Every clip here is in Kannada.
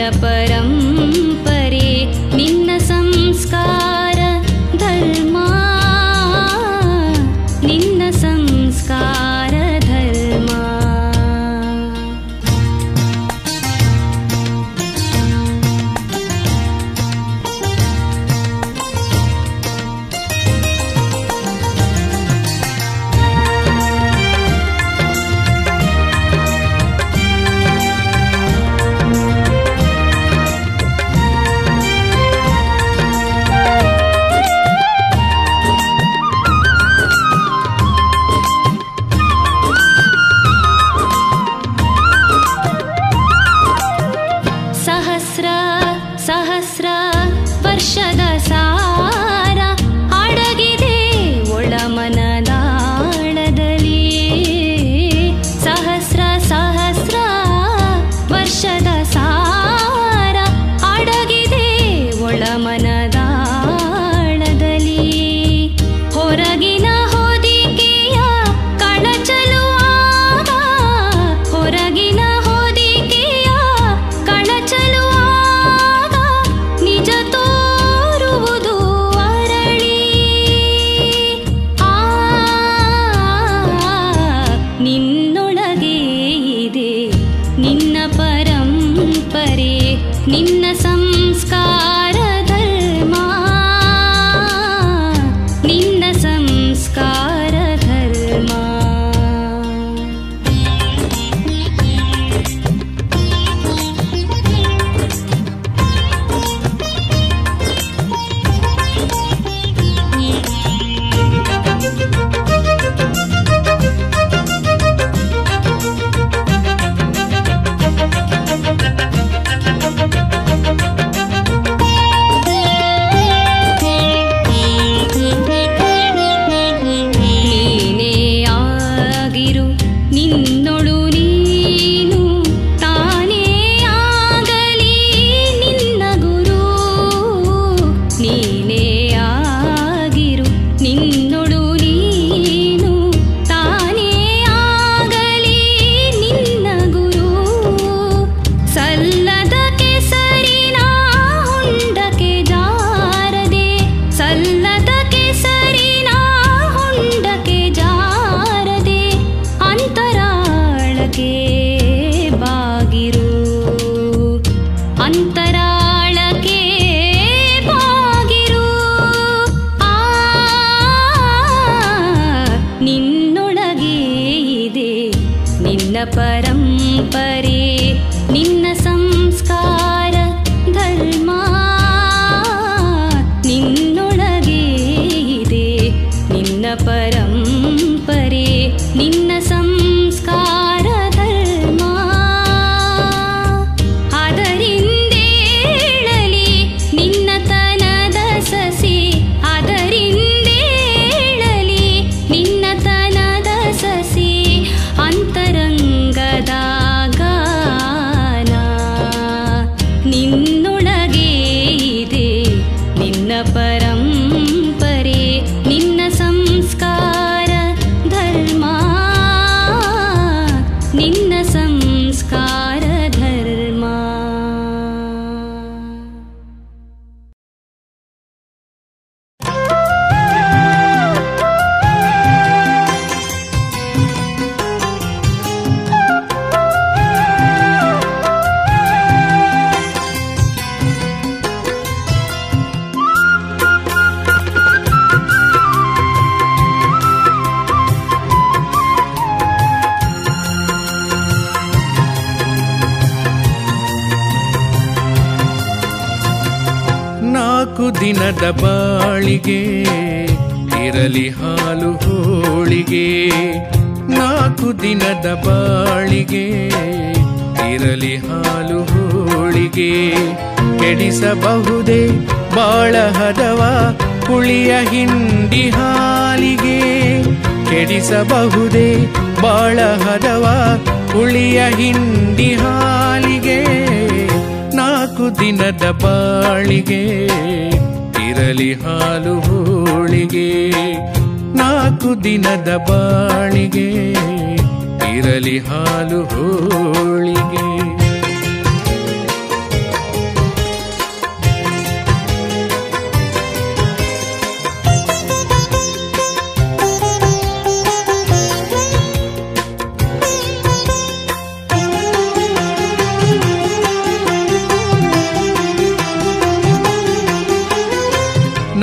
ನಿನ್ನ ಪರಂಪರೆ ನಿನ್ನ ಸಂಸ್ಕಾರ ಧರ್ಮ ನಿನ್ನ ಸಂಸ್ಕಾರ ಧರ್ಮ ಸಹಸ್ರ ಸಹಸ್ರ ವರ್ಷದ ಸಾರ ಅಡಗಿದೆ ಒಳಮನದಾಳದಲ್ಲಿ ಸಹಸ್ರ ಸಹಸ್ರ ವರ್ಷದ ಸಾರ ಅಡಗಿದೆ ಒಳಮನದಾಳದಲ್ಲಿ ಹೊರಗಿನ ಹೊದಿಕೆಯ ಕಳಚಲುವಾಗ ಹೊರಗಿನ ಹೊದಿಕೆಯ ಕಳಚಲುವಾಗ ನಿಜ ತೋರುವುದು ಅರಳಿ ಆ ನಿನ್ನೊಳಗೆ ಇದೆ ನಿನ್ನ ಪರಂಪರೆ ನಿನ್ನ ಸಂಸ್ಕಾರ ಧರ್ಮ ನಿನ್ನ ಸಂಸ್ಕಾರ ಧರ್ಮ ನೀನೇ ಆಗಿರು ನಿನ್ನೊಳು ನೀನು ತಾನೇ ಆಗಲಿ ನಿನ್ನ ಗುರು ನೀನೇ ಆಗಿರು ನಿನ್ನೊಳು ನೀನು ತಾನೇ ಆಗಲಿ ನಿನ್ನ ಗುರು ಸಲ್ಲದ ಕೆಸರಿನ ಹೊಂಡಕ್ಕೆ ಜಾರದೆ ಸಲ್ಲದ ಕೆಸರಿನ ಹೊಂಡಕ್ಕೆ ಜಾರದೆ ಅಂತರಾಳಕ್ಕೆ ಬಾಗಿರು ಅಂತರಾಳಕ್ಕೆ ಬಾಗಿರು ಆ ನಿನ್ನೊಳಗೆ ಇದೆ ನಿನ್ನ ಪರಂಪರೆ ನಿನ್ನ ಸಂಸ್ಕಾರ ಧರ್ಮ ನಿನ್ನೊಳಗೆ ಇದೆ ನಿನ್ನ ಪರಂಪರೆ ನಿನ್ನ ಸಂಸ್ಕಾರ ಧರ್ಮ ಅದರಿಂದೇಳಲಿ ನಿನ್ನ ತನದ ಸಸಿ ಅದರಿಂದೇಳಲಿ ನಿನ್ನ ತನದ ಸಸಿ ಅಂತರಂಗದ ಗಾನ ನಿನ್ನೊಳಗೆ ಇದೆ ನಿನ್ನ ಪರಂಪರೆ ನಿನ್ನ ಸಂಸ್ಕಾರ ಧರ್ಮ ನಿನ್ನ ಸಂಸ್ಕಾರ ಧರ್ಮ ನಾಲ್ಕು ದಿನದ ಬಾಳಿಗೆ ಇರಲಿ ಹಾಲು ಹೋಳಿಗೆ ನಾಲ್ಕು ದಿನದ ಬಾಳಿಗೆ ಇರಲಿ ಹಾಲು ಹೋಳಿಗೆ ಕೆಡಿಸಬಹುದೇ ಬಾಳ ಹದವ ಹುಳಿಯ ಹಿಂಡಿ ಹಾಲಿಗೆ ಕೆಡಿಸಬಹುದೇ ಬಾಳ ಹದವ ಹುಳಿಯ ಹಿಂಡಿ ಹಾಲಿಗೆ ನಾಲ್ಕು ದಿನದ ಬಾಳಿಗೆ ಇರಲಿ ಹಾಲು ಹೋಳಿಗೆ ನಾಲ್ಕು ದಿನದ ಬಾಳಿಗೆ ಇರಲಿ ಹಾಲು ಹೋಳಿಗೆ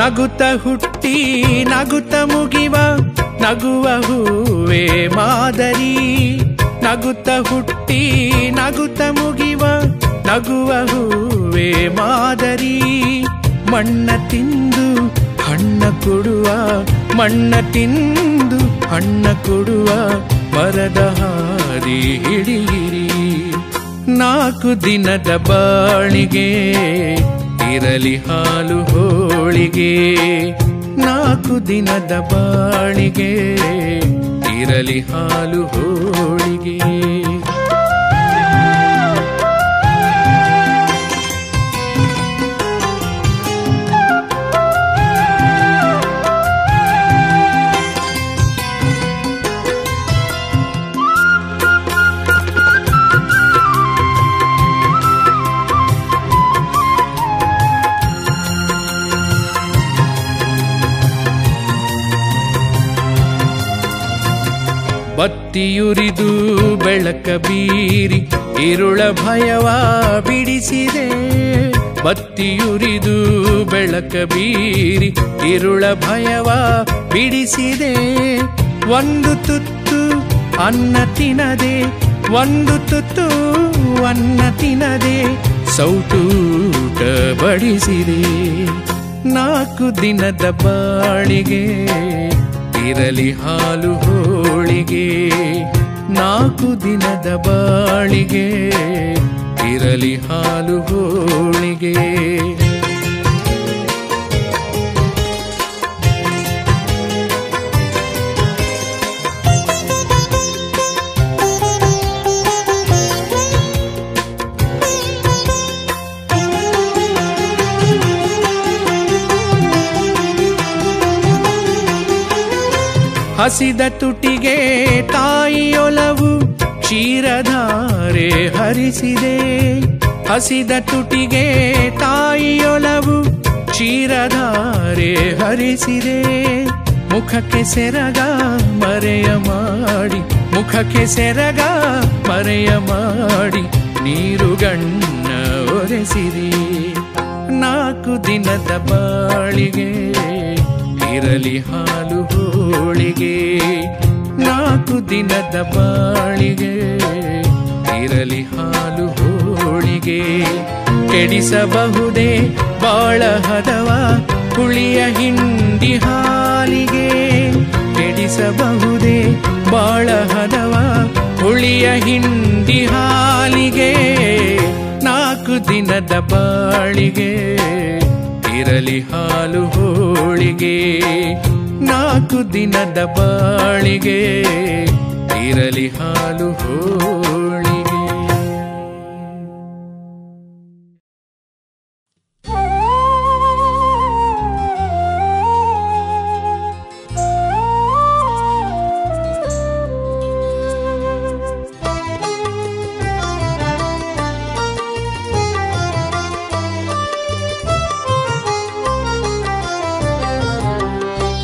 ನಗುತ್ತ ಹುಟ್ಟಿ ನಗುತ್ತ ಮುಗಿವ ನಗುವ ಹೂವೇ ಮಾದರಿ ನಗುತ್ತ ಹುಟ್ಟಿ ನಗುತ್ತ ಮುಗಿವ ನಗುವ ಹೂವೇ ಮಾದರಿ ಮಣ್ಣ ತಿಂದು ಹಣ್ಣ ಕೊಡುವ ಮಣ್ಣ ತಿಂದು ಹಣ್ಣ ಕೊಡುವ ಮರದ ಹಾದಿ ಹಿಡಿಯಿರಿ ನಾಲ್ಕು ದಿನದ ಬಾಳಿಗೆ ಇರಲಿ ಹಾಲು ಹೋಳಿಗೆ ನಾಲ್ಕು ದಿನದ ಬಾಳಿಗೆ ಇರಲಿ ಹಾಲು ಹೋಳಿಗೆ ಬತ್ತಿಯುರಿದು ಬೆಳಕ ಬೀರಿ ಇರುಳ ಭಯವ ಬಿಡಿಸಿದೆ ಬತ್ತಿಯುರಿದು ಬೆಳಕ ಬೀರಿ ಇರುಳ ಭಯವ ಬಿಡಿಸಿದೆ ಒಂದು ತುತ್ತು ಅನ್ನ ತಿನ್ನದೆ ಒಂದು ತುತ್ತು ಅನ್ನ ತಿನ್ನದೆ ಸೌಟೂಟ ಬಡಿಸಿದೆ ನಾಲ್ಕು ದಿನದ ಬಾಳಿಗೆ ಇರಲಿ ಹಾಲು ಹೋಳಿಗೆ ನಾಲ್ಕು ದಿನದ ಬಾಳಿಗೆ ಇರಲಿ ಹಾಲು ಹೋಳಿಗೆ ಹಸಿದ ತುಟಿಗೆ ತಾಯಿಯೊಲವು ಕ್ಷೀರಧಾರೆ ಹರಿಸಿದೆ ಹಸಿದ ತುಟಿಗೆ ತಾಯಿಯೊಲವು ಕ್ಷೀರಧಾರೆ ಹರಿಸಿದೆ ಮುಖಕ್ಕೆ ಸೆರಗ ಮರೆಯ ಮಾಡಿ ಮುಖಕ್ಕೆ ಸೆರಗ ಮರೆಯ ಮಾಡಿ ನೀರುಗಣ್ಣ ಒರೆಸಿರಿ ನಾಲ್ಕು ದಿನದ ಬಾಳಿಗೆ ಇರಲಿ ಹಾಲು ಹೋಳಿಗೆ ನಾಲ್ಕು ದಿನದ ಬಾಳಿಗೆ ಇರಲಿ ಹಾಲು ಹೋಳಿಗೆ ಕೆಡಿಸಬಹುದೇ ಬಾಳ ಹದವ ಹುಳಿಯ ಹಿಂಡಿ ಹಾಲಿಗೆ ಕೆಡಿಸಬಹುದೇ ಬಾಳ ಹದವ ಹುಳಿಯ ಹಿಂಡಿ ಹಾಲಿಗೆ ನಾಲ್ಕು ದಿನದ ಬಾಳಿಗೆ ಇರಲಿ ಹಾಲು ಹೋಳಿಗೆ ನಾಲ್ಕು ದಿನದ ಬಾಳಿಗೆ ಇರಲಿ ಹಾಲು ಹೋಳಿಗೆ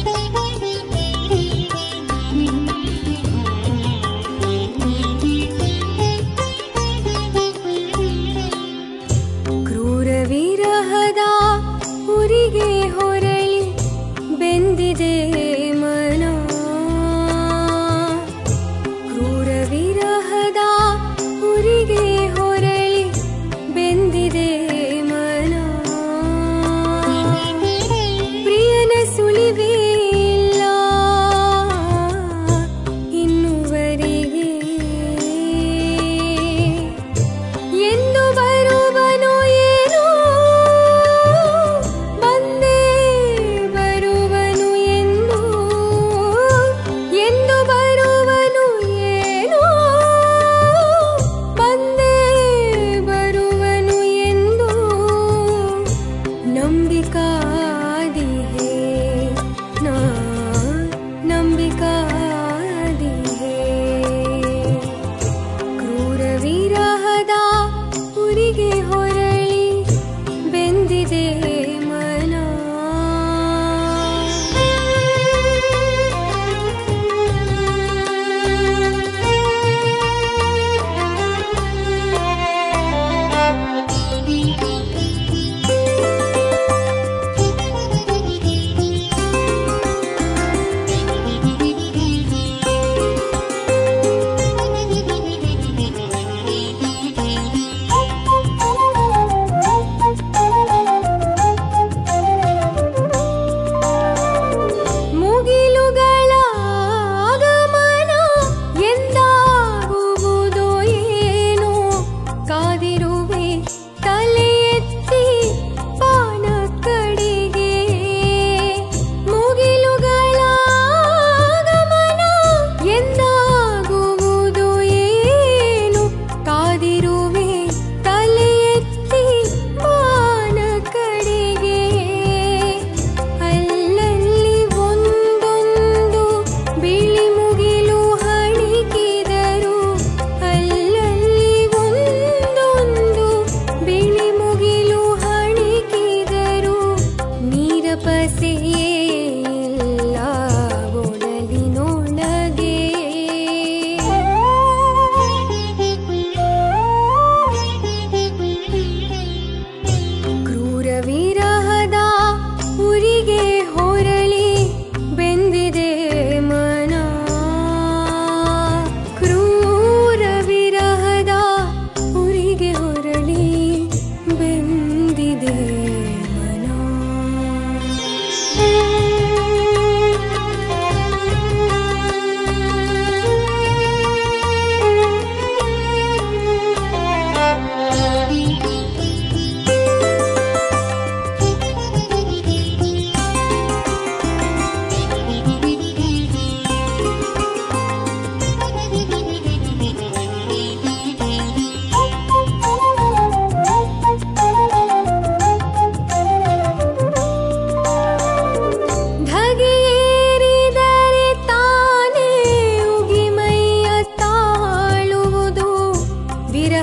Thank you.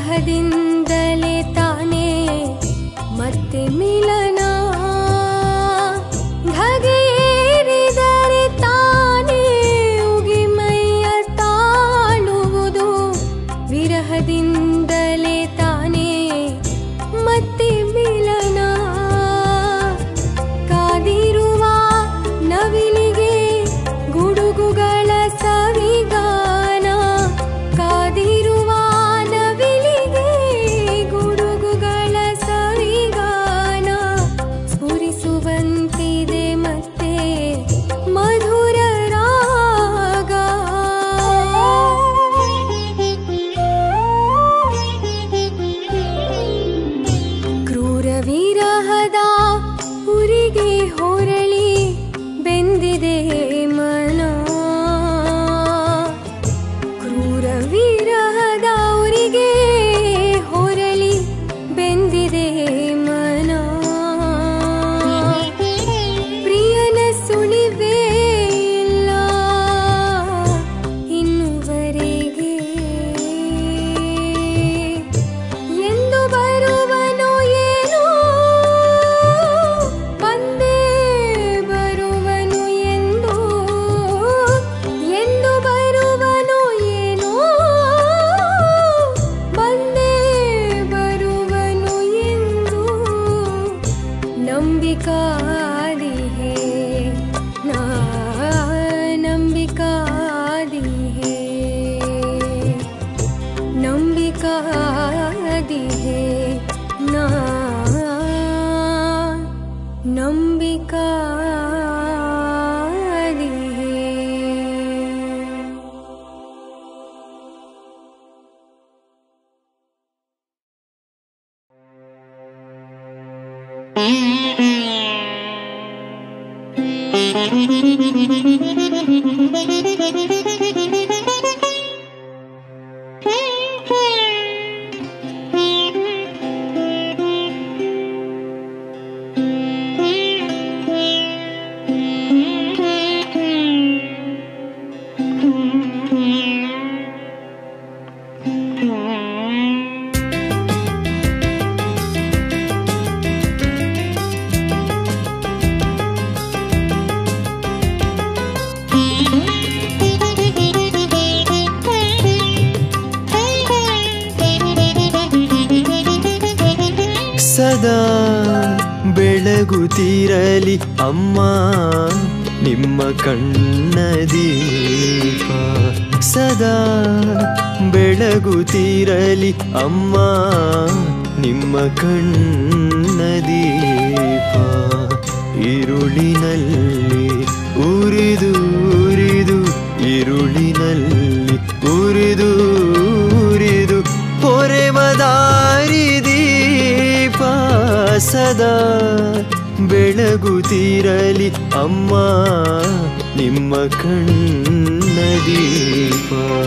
ವಿರಹದಿಂದಲೇ ತಾನೇ ಮತ್ತೆ ಮಿಲನ ಧಗೆಯೇರಿದರೆ ತಾನೇ ಉಗಿಮೈಯ ತಾಳುವುದು ವಿರಹದಿಂದಲೇ ತಾನೇ ಮತ್ತೆ ಮಿಲನ ಕಾದಿರುವ ನವಿಲಿಗೆ ಗುಡುಗುಗಳ ಸವಿಗಾನ ಕಾದಿರುವ ನವಿಲಿಗೆ ಗುಡುಗುಗಳ ಸವಿಗಾನ ಸ್ಫುರಿಸುವಂತಿದೆ ಮತ್ತೆ ಮಧುರ ರಾಗ ಕ್ರೂರ ವಿರಹದ ಉರಿಗೆ ಹೊರಳಿ ಬೆಂದಿದೆ ಮನ ಕ್ರೂರ ವಿರಹದ ಉರಿಗೆ ಹೊರಳಿ ಬೆಂದಿದೆ ಮನ ಪ್ರಿಯನ ಸುಳಿವೇ ಇಲ್ಲ ಇನ್ನುವರೆಗೆ ಎಂದು ಬರುವನೋ ಏನೋ ಬಂದೇ ಬರುವನು ಎಂದು ಎಂದು ಬರುವನೋ ಏನೋ ಬಂದೇ ಬರುವನು ಎಂದು ನಂಬಿಕಾದಿಹೆ ನಾ ನಂಬಿಕಾದಿಹೆ ನಂಬಿಕಾದಿಹೆ ನಾ ನಂಬಿಕಾದಿಹೆ ಸದಾ ಬೆಳಗುತ್ತಿರಲಿ ಅಮ್ಮ ನಿಮ್ಮ ಕಣ್ಣ ದೀಪ ಸದಾ ಬೆಳಗುತ್ತಿರಲಿ ಅಮ್ಮ ನಿಮ್ಮ ಕಣ್ಣ ದೀಪ ಇರುಳಿನಲ್ಲಿ ಉರಿದು ಉರಿದು ಇರುಳಿನಲ್ಲಿ ಉರಿದು ಉರಿದು ಪೊರೆವ ದಾರಿ ದೀಪ ಸದಾ ಬೆಳಗುತ್ತಿರಲಿ ಅಮ್ಮ ನಿಮ್ಮ ಕಣ್ಣ ದೀಪ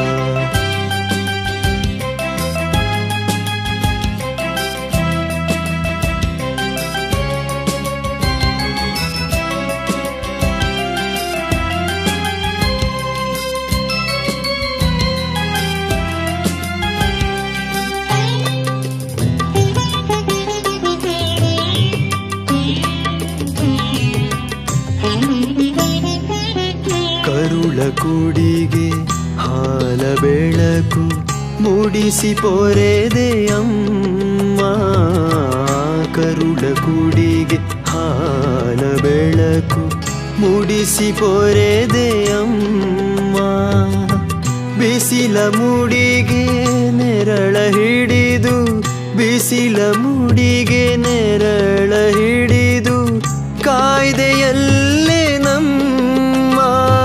ಕರುಳ ಕುಡಿಗೆ ಹಾಲ ಬೆಳಕು ಮೂಡಿಸಿ ಪೊರೆದೆ ಅಮ್ಮ ಕರುಳ ಕುಡಿಗೆ ಹಾಲ ಬೆಳಕು ಮೂಡಿಸಿ ಪೊರೆದೆ ಅಮ್ಮ ಬಿಸಿಲ ಮುಡಿಗೆ ನೆರಳ ಹಿಡಿದು ಬಿಸಿಲ ಮುಡಿಗೆ ನೆರಳ ಹಿಡಿದು ಕಾಯ್ದೆಯಲ್ಲೇ ನಮ್ಮ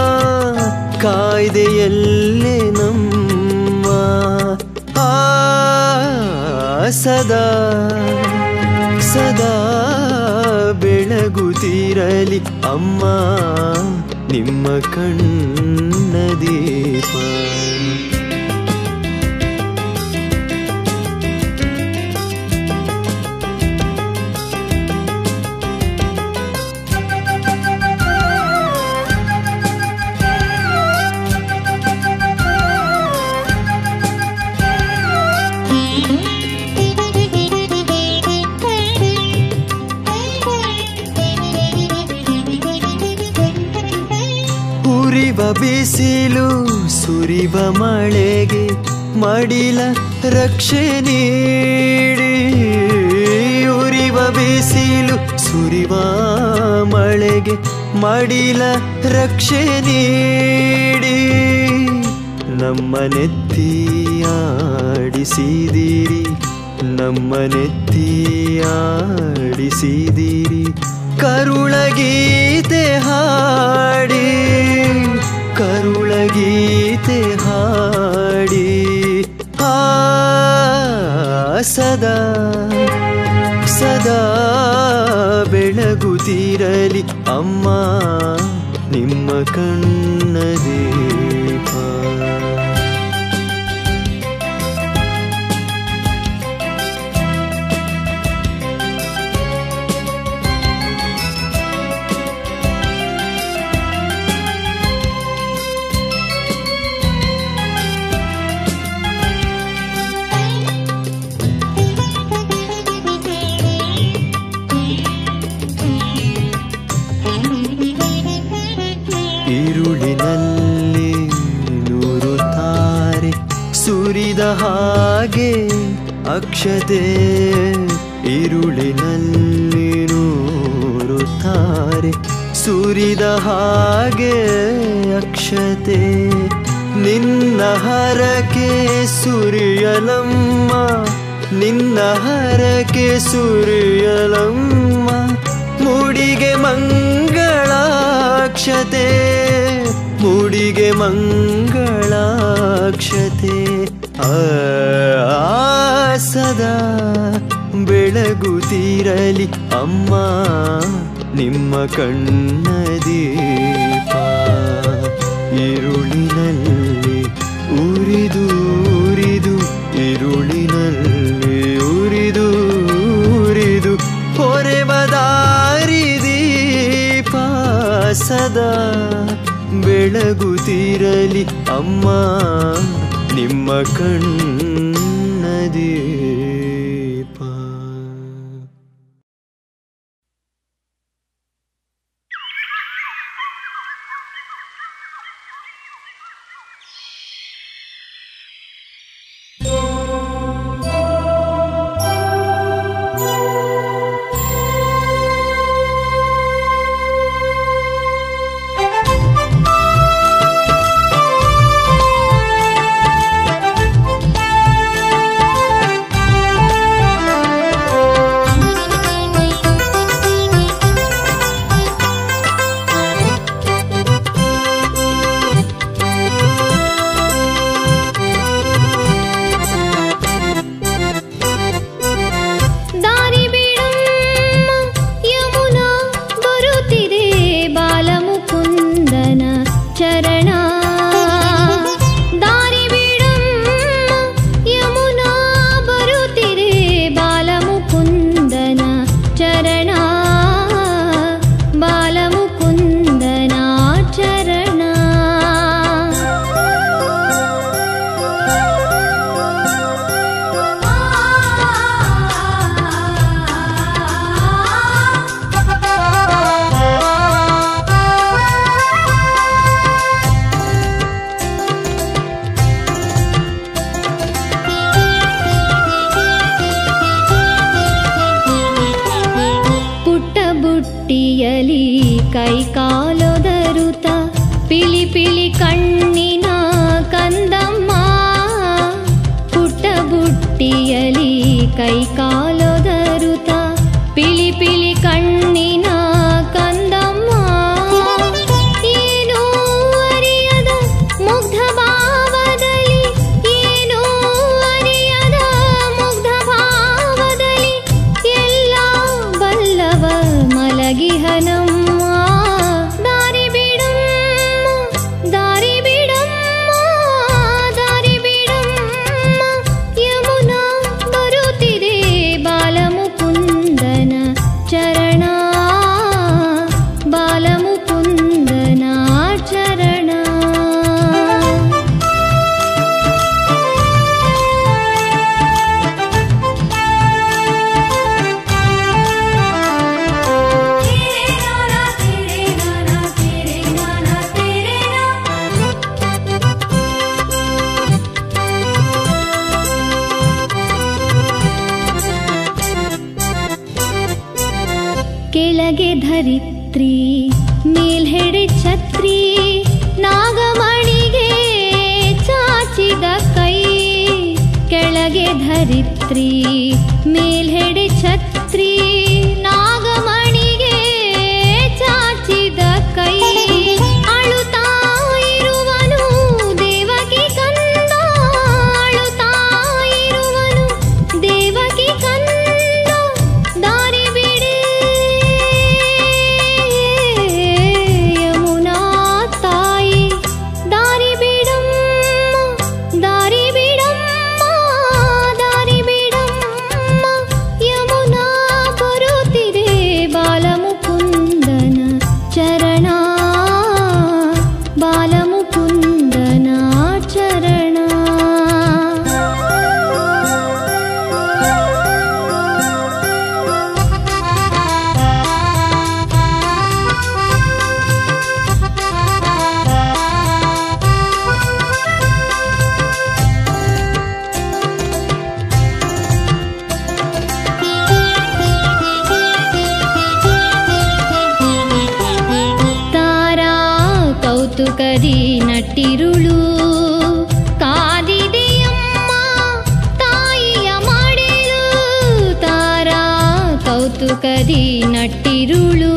ಕಾಯ್ದೆಯಲ್ಲೇ ನಮ್ಮ ಆ ಸದಾ ಸದಾ ಬೆಳಗುತ್ತಿರಲಿ ಅಮ್ಮ ನಿಮ್ಮ ಕಣ್ಣ ದೀಪ ಬಿಸಿಲು ಸುರಿವ ಮಳೆಗೆ ಮಡಿಲ ರಕ್ಷೆ ನೀಡಿ ಉರಿವ ಬಿಸಿಲು ಸುರಿವ ಮಳೆಗೆ ಮಡಿಲ ರಕ್ಷೆ ನೀಡಿ ನಮ್ಮ ನೆತ್ತಿಯಾಡಿಸಿದಿರಿ ನಮ್ಮ ನೆತ್ತಿಯಾಡಿಸಿದಿರಿ ಕರುಳಗೀತೆ ಹಾಡಿ ಕರುಳಗೀತೆ ಹಾಡಿ ಆ ಸದಾ ಸದಾ ಬೆಳಗುತ್ತಿರಲಿ ಅಮ್ಮ ನಿಮ್ಮ ಕಣ್ಣ ದೀಪ ഇരുളിನಲ್ಲಿ ನೂರು ತಾರೆ ಸುರಿದ ಹಾಗೆ ಅಕ್ಷತೆ ഇരുളിನಲ್ಲಿ ನೂರು ತಾರೆ ಸುರಿದ ಹಾಗೆ ಅಕ್ಷತೆ ನಿನ್ನ ಹರಕೆ ಸುರಿಯಲಮ್ಮ ನಿನ್ನ ಹರಕೆ ಸುರಿಯಲಮ್ಮ ಮೂಡಿಗೆ ಮಂಗಳಾಕ್ಷತೆ ಮೂಡಿಗೆ ಮಂಗಳಾಕ್ಷತೆ ಆ ಸದಾ ಬೆಳಗುತ್ತಿರಲಿ ಅಮ್ಮ ನಿಮ್ಮ ಕಣ್ಣ ದೀಪ ഇരുളിನಲ್ಲಿ ಉರಿದು ಉರಿದು ഇരുളിನಲ್ಲಿ ಉರಿದು ಉರಿದು ಹೊರೆಬದಾರಿ ದೀಪ ಸದಾ ಬೆಳಗುತ್ತಿರಲಿ ಅಮ್ಮ ನಿಮ್ಮ ಕಣ್ಣ ದೀಪ ದಾರಿ ಬಿಡಮ್ಮ ಯಮುನಾ ಬರುತ್ತಿದೆ ಬಾಲಮುಕುಂದನ ಚರಣ ದಾರಿ ಬಿಡಮ್ಮ ಯಮುನಾ ಬರುತ್ತಿದೆ ಬಾಲಮುಕುಂದನ ಚರಣ ಬಾಲಮುಕುಂದನ ಚರಣ ಪುಟ್ಟ ಬುಟ್ಟಿಯಲಿ ಕೈ ಕಾಲೊದರುತ ಪಿಳಿ ಪಿಳಿ ಕಣ್ಣಿನ ಕಂದಮ್ಮ ಪುಟ್ಟ ಬುಟ್ಟಿಯಲಿ ಕೈ ಕಾಲೊದರುತ ಪಿಳಿ ಪಿಳಿ ಕಣ್ಣಿನ ಕಂದಮ್ಮ ಏನೂ ಅರಿಯದ ಮುಗ್ಧ ಭಾವದಲ್ಲಿ ಏನೂ ಅರಿಯದ ಮುಗ್ಧ ಭಾವದಲ್ಲಿ ಎಲ್ಲ ಬಲ್ಲವ ಮಲಗಿಹನಮ್ಮ ದಾರಿ ಬಿಡಮ್ಮ ದಾರಿ ಬಿಡಮ್ಮ ದಾರಿ ಬಿಡಮ್ಮ ಯಮುನಾ ಬರುತ್ತಿದೆ ಧರಿತ್ರಿ ಮೇಲ್ಹೆಡೆ ಛತ್ರಿ ನಾಗಮಣಿಗೆ ಚಾಚಿದ ಕೈ ಕೆಳಗೆ ಧರಿತ್ರಿ ಮೇಲ್ಹೆಡೆ ಛತ್ರಿ ನಾಗಮಣಿಗೆ ಚಾಚಿದ ಕೈ ಅಳುತ್ತಾ ಇರುವನು ದೇವಕಿ ಕಂದ ಅಳುತ್ತಾ ಇರುವನು ದೇವಕಿ ಕಂದ ದಾರಿ ಬಿಡಿ ಯಮುನಾ ತಾಯಿ ದಾರಿ ಬಿಡಮ್ಮ ದಾರಿ ಬಿಡಮ್ಮ ದಾರಿ ಬಿಡಮ್ಮ ಯಮುನಾ ಬರುತ್ತಿದೆ ಬಾಲಮುಕುಂದನ ಚರಣ ಬಾಲಮುಕುಂದನ ಚರಣ ತಾರಾ ಕೌತುಕದಿ ನಟ್ಟಿರುಳು ಕಾದಿದೆಯಮ್ಮ ತಾಯಿಯ ಮಾಡಿಲು ತಾರಾ ಕೌತುಕದಿ ನಟ್ಟಿರುಳು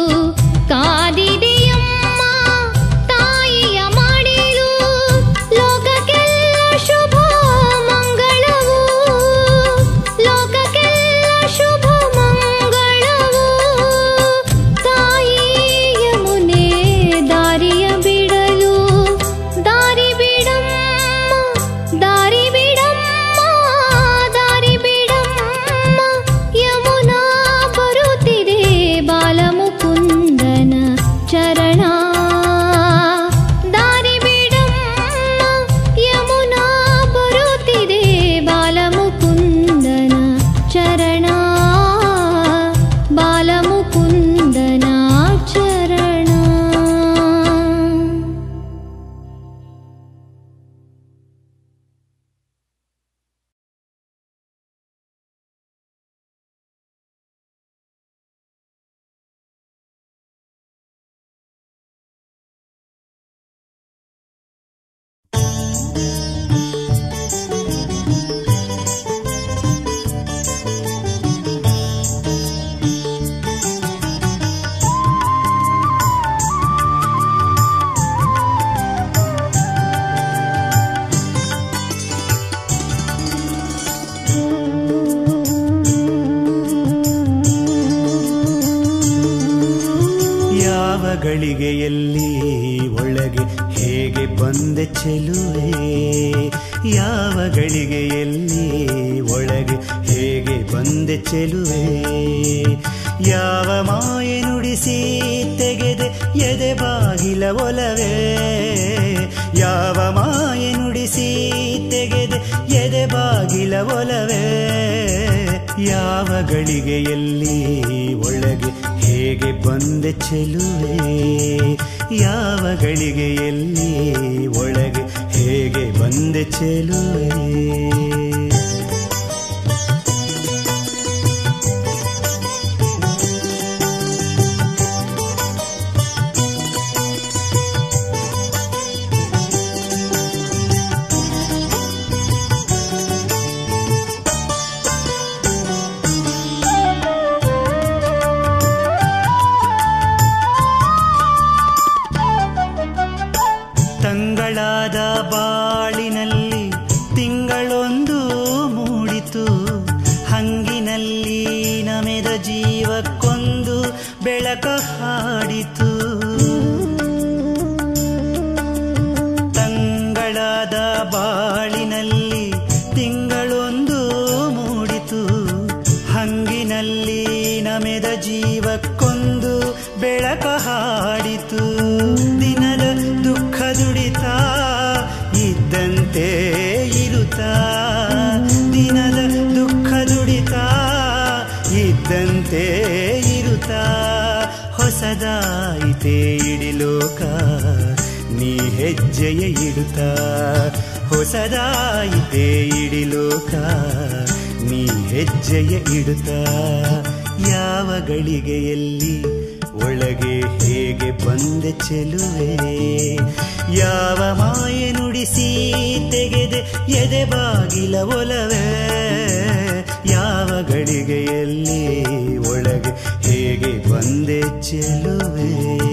ಕಾದಿದೆಯಮ್ಮ ತಾಯಿಯ ಮಾಡಿಲು ಲೋಕಕ್ಕೆಲ್ಲ ಶುಭ ಮಂಗಳವು ಲೋಕಕ್ಕೆಲ್ಲ ಶುಭ ಮಂಗಳವು ತಾಯಿ ಯಮುನೆ ದಾರಿಯ ಬಿಡಲು ದಾರಿ ಬಿಡಮ್ಮ ದಾರಿ ಬಿಡಮ್ಮ ದಾರಿ ಬಿಡಮ್ಮ ಯಮುನಾ ಬರುತ್ತಿದೆ ಬಾಲಮುಕುಂದನ ಚರಣ ದಾರಿ ಬಿಡಮ್ಮ ಯಮುನಾ ಬರುತ್ತಿದೆ ಬಾಲಮುಕುಂದನ ಚರಣ ಬಾಲಮುಕುಂದನ ಚರಣ ಯಾವ ಗಳಿಗೆಯಲ್ಲಿ ಒಳಗೆ ಹೇಗೆ ಬಂದೆ ಚೆಲುವೆ ಯಾವ ಗಳಿಗೆಯಲ್ಲಿ ಒಳಗೆ ಹೇಗೆ ಬಂದೆ ಚೆಲುವೆ ಯಾವ ಮಾಯೆ ನುಡಿಸಿ ತೆಗೆದೆ ಎದೆ ಬಾಗಿಲ ಒಲವೇ ಯಾವ ಮಾಯೆ ನುಡಿಸಿ ತೆಗೆದೆ ಎದೆ ಬಾಗಿಲ ಒಲವೇ ಯಾವ ಗಳಿಗೆಯಲ್ಲಿ ಒಳಗೆ ಹೇಗೆ ಬಂದೆ ಚೆಲುವೆ ಯಾವ ಗಳಿಗೆಯಲ್ಲಿ ಒಳಗೆ ಹೇಗೆ ಬಂದೆ ಚೆಲುವೆ ತಂಗಳಾದ ಬಾಳಿನಲ್ಲಿ ತಿಂಗಳೊಂದು ಮೂಡಿತು ಹಂಗಿನಲ್ಲಿ ನಮೆದ ಜೀವಕ್ಕೊಂದು ಬೆಳಕ ಹಾಡಿತು ತಂಗಳಾದ ಬಾಳಿನಲ್ಲಿ ತಿಂಗಳೊಂದು ಮೂಡಿತು ಹಂಗಿನಲ್ಲಿ ನಮೆದ ಜೀವಕ್ಕೊಂದು ಬೆಳಕ ಹಾಡಿತು ದಿನದ ದುಃಖ ದುಡಿತ ಇದ್ದಂತೆ ಇರುತ್ತಾ ದಿನದ ದುಃಖ ದುಡಿತ ಇದ್ದಂತೆ ಇರುತ್ತಾ ಹೊಸದಾಯಿತೆ ಇಡಿಲೋಕ ನೀ ಹೆಜ್ಜೆಯ ಇಡುತ್ತಾ ಹೊಸದಾಯಿತೆ ಇಡಿಲೋಕ ನೀ ಹೆಜ್ಜೆಯ ಇಡುತ್ತಾ ಯಾವ ಗಳಿಗೆಯಲ್ಲಿ ಒಳಗೆ ಹೇಗೆ ಬಂದೆ ಚೆಲುವೆ ಯಾವ ಮಾಯೆ ನುಡಿಸಿ ತೆಗೆದೆ ಎದೆ ಬಾಗಿಲ ಒಲವೇ ಯಾವ ಗಳಿಗೆಯಲ್ಲಿ ಒಳಗೆ ಹೇಗೆ ಬಂದೆ ಚೆಲುವೆ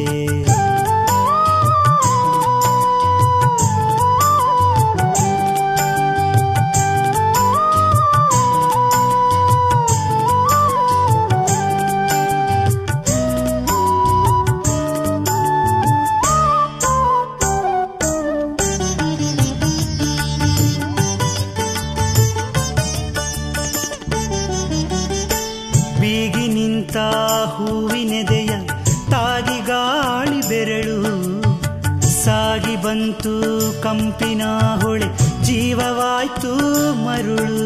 ಬೀಗಿ ನಿಂತ ಹೂವಿನೆದೆಯ ತಾಗಿ ಗಾಳಿ ಬೆರಳು ಸಾಗಿ ಬಂತು ಕಂಪಿನ ಹೊಳೆ ಜೀವವಾಯ್ತು ಮರುಳು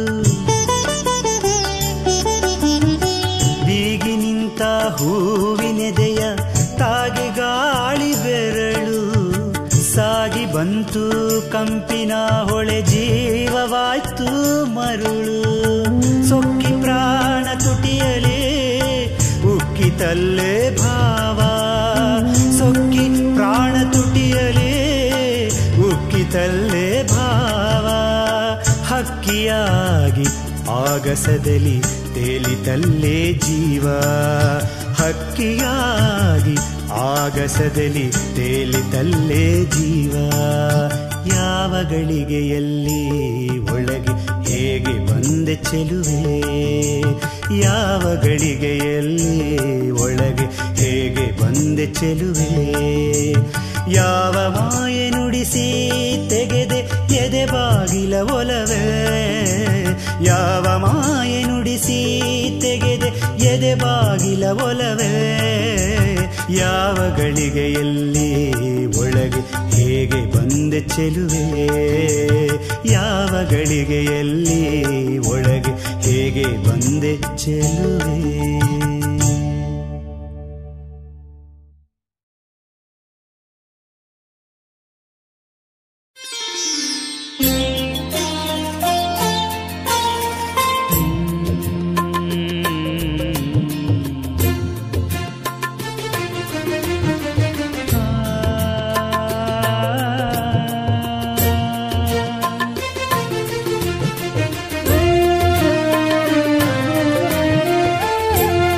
ಬೀಗಿ ನಿಂತ ಹೂವಿನೆದೆಯ ತಾಗಿ ಗಾಳಿ ಬೆರಳು ಸಾಗಿ ಬಂತು ಕಂಪಿನ ಹೊಳೆ ಜೀವವಾಯ್ತು ಮರುಳು ಸೊಕ್ಕಿ ಪ್ರಾಣ ತುಟಿಯಲೇ ಉಕ್ಕಿತಲ್ಲೇ ಭಾವ ಸೊಕ್ಕಿ ಪ್ರಾಣ ತುಟಿಯಲೇ ಉಕ್ಕಿತಲ್ಲೇ ಭಾವ ಹಕ್ಕಿಯಾಗಿ ಆಗಸದಲ್ಲಿ ತೇಲಿತಲ್ಲೇ ಜೀವ ಹಕ್ಕಿಯಾಗಿ ಆಗಸದಲ್ಲಿ ತೇಲಿತಲ್ಲೇ ಜೀವ ಯಾವ ಗಳಿಗೆಯಲ್ಲಿ ಒಳಗೆ ಹೇಗೆ ಬಂದೆ ಚೆಲುವೆ ಯಾವ ಗಳಿಗೆಯಲ್ಲಿ ಒಳಗೆ ಹೇಗೆ ಬಂದೆ ಚೆಲುವೆ ಯಾವ ಮಾಯೆ ನುಡಿಸಿ ತೆಗೆದೆ ಎದೆ ಬಾಗಿಲ ಒಲವೇ ಯಾವ ಮಾಯೆ ನುಡಿಸಿ ತೆಗೆದೆ ಎದೆ ಬಾಗಿಲ ಒಲವೇ ಯಾವ ಗಳಿಗೆಯಲ್ಲಿ ಒಳಗೆ ಹೇಗೆ ಬಂದೆ ಚೆಲುವೆ ಯಾವ ಗಳಿಗೆಯಲ್ಲಿ ಒಳಗೆ ಹೇಗೆ ಬಂದೆ ಚೆಲುವೆ ಆ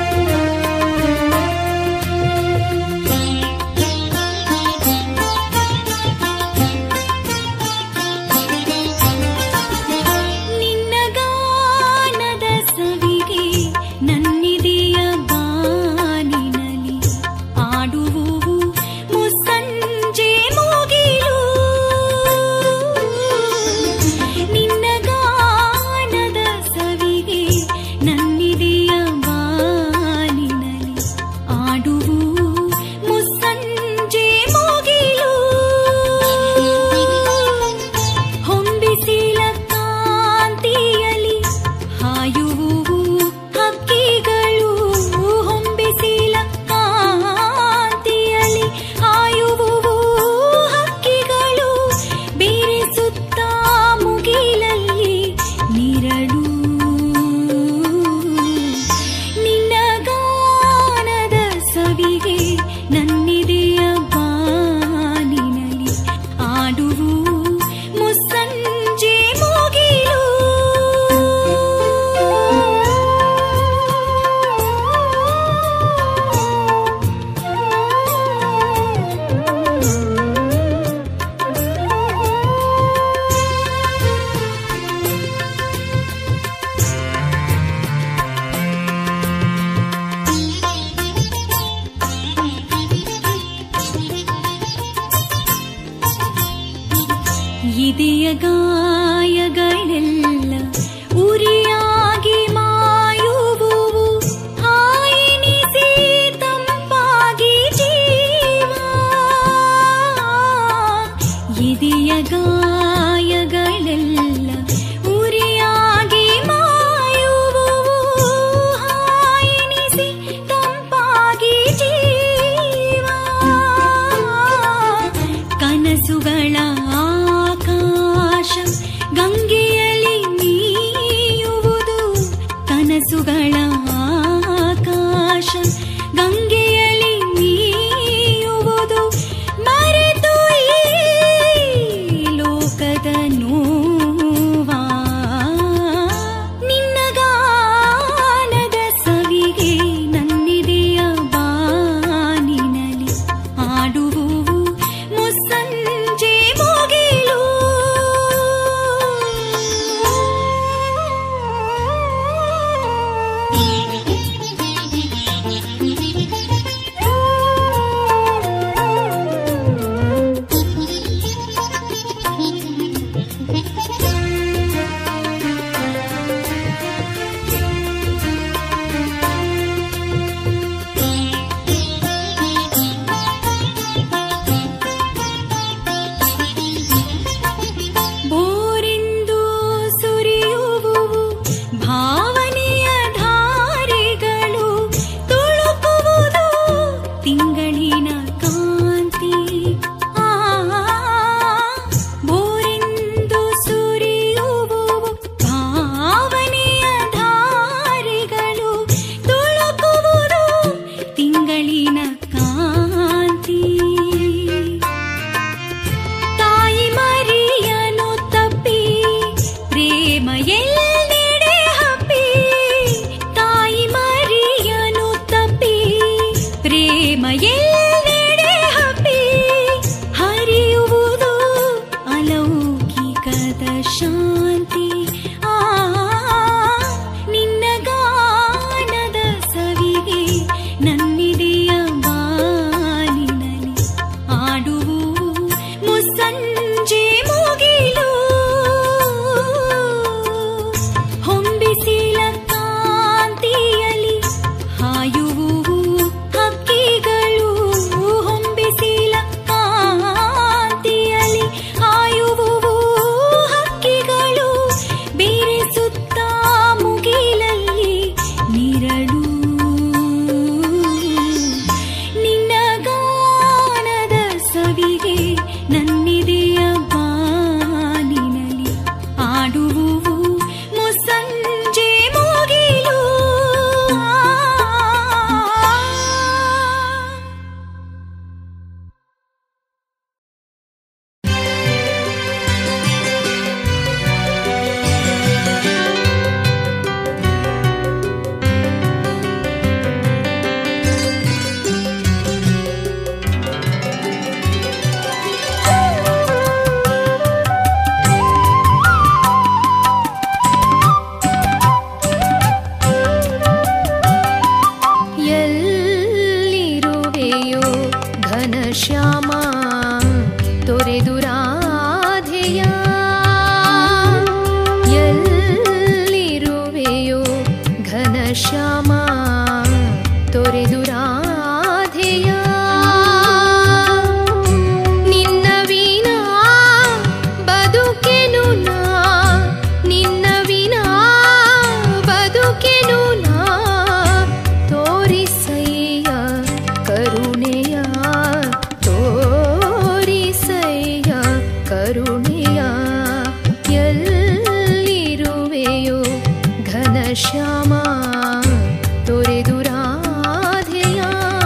ಘನಶ್ಯಾಮ ತೊರೆದು ರಾಧೆಯ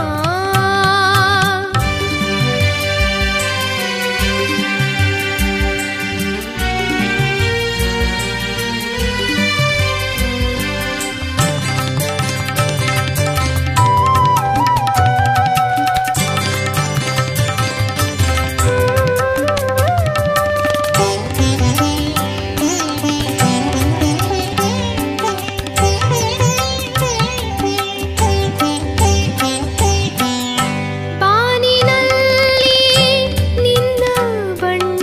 ಬಾನಿನಲ್ಲಿ ನಿನ್ನ ಬಣ್ಣ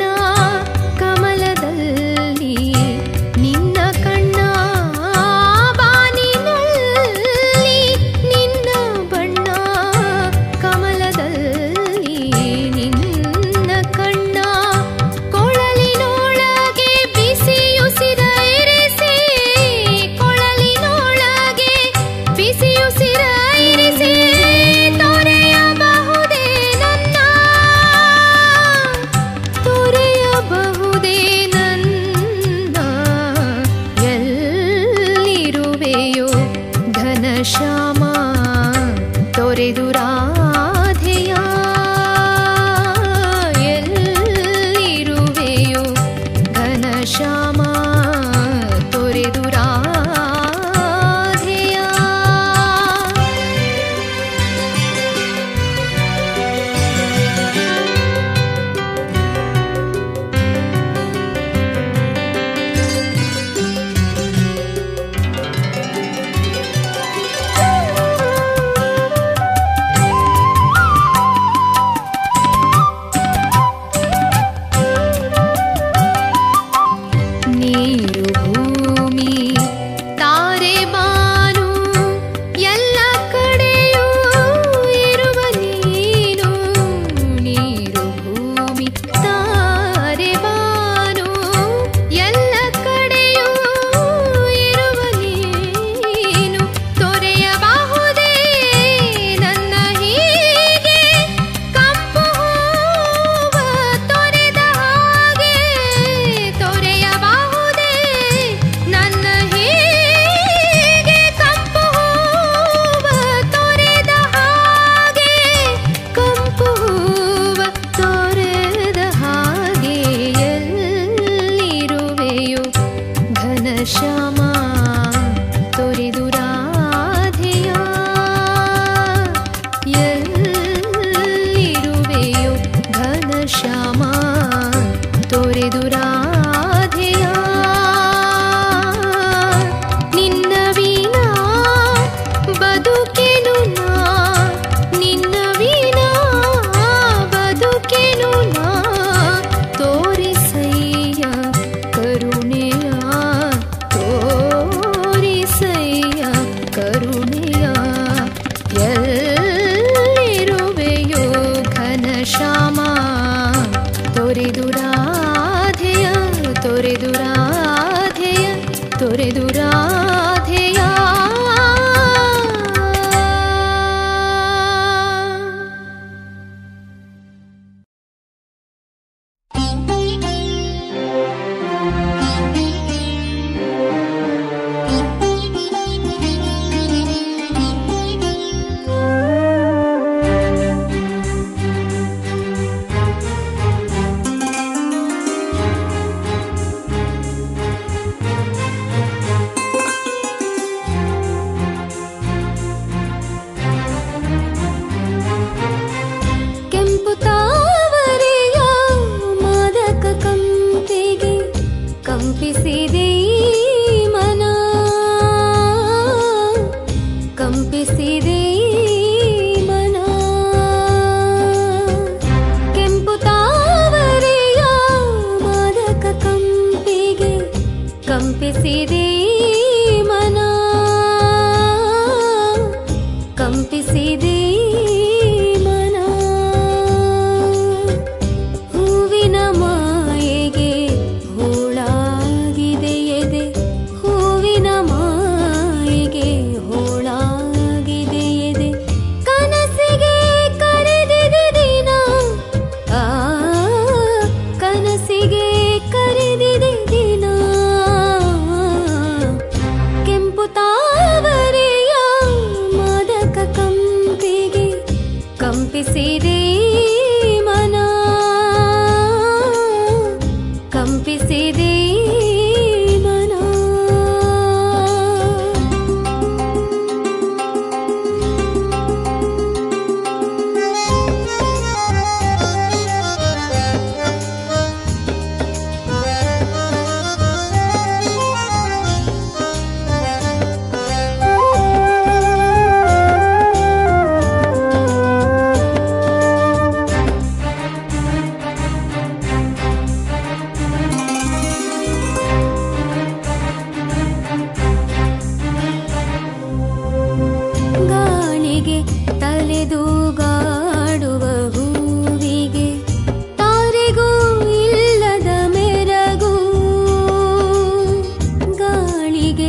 ಕಮಲದಲ್ಲಿ ನಿನ್ನ ಕಣ್ಣ ಬಾನಿನಲ್ಲಿ ನಿನ್ನ ಬಣ್ಣ ಕಮಲದಲ್ಲಿ ನಿನ್ನ ಕಣ್ಣ ಕೊಳಲಿನೊಳಗೆ ಬಿಸಿಯುಸಿರ ಇರಿಸಿ ಕೊಳಲಿನೊಳಗೆ ಬಿಸಿಯುಸಿರ ಇರಿಸಿ ತೊರೆಯಬಹುದೇ ನನ್ನ ತೊರೆಯಬಹುದೇ ನನ್ನ ಎಲ್ಲಿರುವೆಯೋ ಘನಶ್ಯಾಮ ತೊರೆದು ರಾಧೆಯ ಎಲ್ಲಿರುವೆಯೋ ಘನಶ್ಯಾಮ ತೊರೆದು ರಾಧೆಯ ನೀರು ಭೂಮಿ ತಾರೆ ಬಾನು ಎಲ್ಲ ಕಡೆಯೂ ಇರುವ ನೀನು ನೀರು ಭೂಮಿ ತಾರೆ ಬಾನು ಎಲ್ಲ ಕಡೆಯೂ ಇರುವ ನೀನು ತೊರೆಯಬಹುದೇ ನನ್ನ ಹೀಗೆ ಕಂಪು ಹೂವ ತೊರೆದ ಹಾಗೆ ತೊರೆಯಬಹುದೇ ನನ್ನ ಹೀಗೆ ಕಂಪು ಹೂವ ತೊರೆದ ಹಾಗೆ ಕಂಪು ಹೂವ ತೊರೆದ ಹಾಗೆ ಎಲ್ಲಿರುವೆಯೋ ಘನಶ್ಯಾಮ ತೊರೆದು ರಾಧೆಯ ಎಲ್ಲಿರುವೆಯೋ ಘನಶ್ಯಾಮ ತೊರೆದು ರಾಧೆಯ ನಿನ್ನ ವೀಣಾ ಬದುಕೆನು ನಾ ನಿನ್ನ ವೀಣಾ ಬದುಕೆನು ನಾ ತೋರಿಸಯ್ಯ ಕರುಣೆಯ ತೋರಿಸಯ್ಯ ಕರುಣೆಯ ಎಲ್ಲಿರುವೆಯೋ ಘನಶ್ಯಾಮ ತೊರೆದು ರಾಧೆಯ ತೊರೆದು ರಾಧೆಯ ತೊರೆದು ರಾಧೆಯ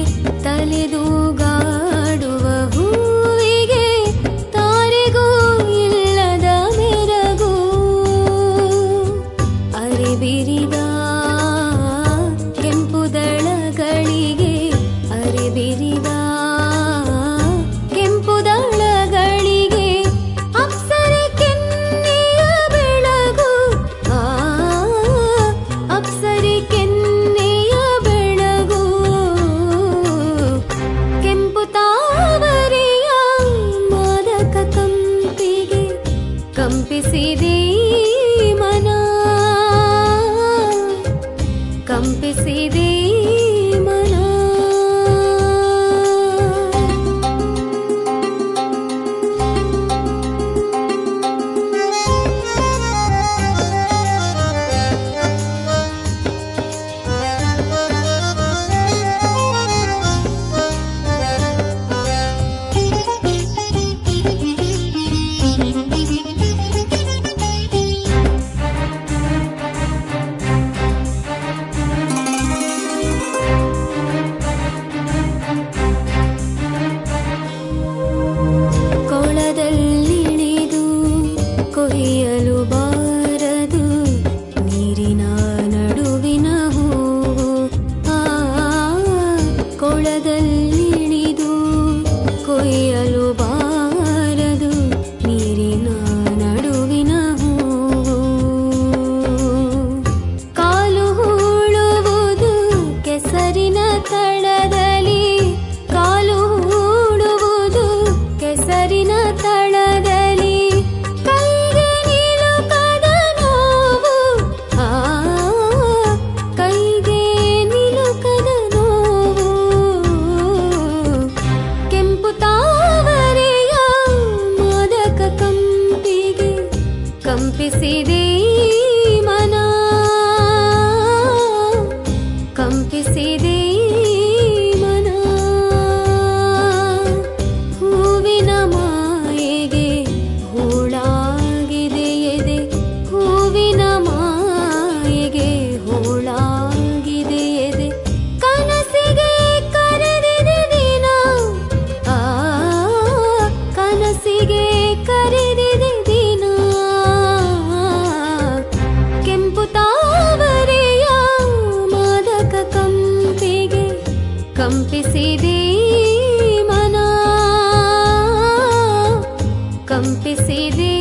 ತಲೆದೂಗಾಡುವ ಹೂವಿಗೆ ತಾರೆಗೂ ಇಲ್ಲದ ಮೆರಗು ಅರೆಬಿರಿದ ಕೆಂಪು ದಳಗಳಿಗೆ ಅರೆಬಿರಿದ ಕೆಂಪು ದಳಗಳಿಗೆ ಅಪ್ಸರೆ ಕೆನ್ನೆಯ ಬೆಳಗು ಆ ಅಪ್ಸರೆ ಕೆನ್ನೆಯ ಬೆಳಗು ಕೆಂಪು ತಾವರೆಯ ಮಾದಕ ಕಂಪಿಗೆ ಕಂಪಿಸಿದೆ ಮನ ಕಂಪಿಸಿದೆ ಮನ ಕೊಳದಲ್ಲಿಳಿದು ಕೊಯ್ಯಲು ಬಾರದು ನೀರಿನ ನಡುವಿನ ಹೂವು ಆ ಕೊಳದಲ್ಲಿಳಿದು ಕೊಯ್ಯಲು ಬಾರದು ನೀರಿನ ನಡುವಿನ ಹೂವು ಕಾಲು ಹೂಳುವುದು ಕೆಸರಿನ ತಳದಲ್ಲಿ ಕಾಲು ಹೂಡುವುದು ಕೆಸರಿನ ತಳದಲ್ಲಿ ಕೈಗೆ ನಿಲುಕದ ನೋವು ಆ ಕೈಗೆ ನಿಲುಕದ ನೋವು ಕೆಂಪು ತಾವರೆಯ ಮೋದಕ ಕಂಪಿಗೆ ಕಂಪಿಸಿದೆ ಮನ ಕಂಪಿಸಿದೆ ಮನ ಹೂವಿನ ಮಾಯೆಗೆ ಹೂಳಾಗಿದೆ ಎದೆ ಹೂವಿನ ಮಾಯೆಗೆ ಹೂಳಾಗಿದೆ ಎದೆ ಕನಸಿಗೆ ಕರೆದಿದೆ ದಿನ ಆ ಕನಸಿಗೆ ಕರೆದಿದೆ ದಿನ ಕೆಂಪು ತಾವರೆಯ ಮಾದಕ ಕಂಪಿಗೆ ಕಂಪಿಸಿದೆ ಮನ ಕಂಪಿಸಿದೆ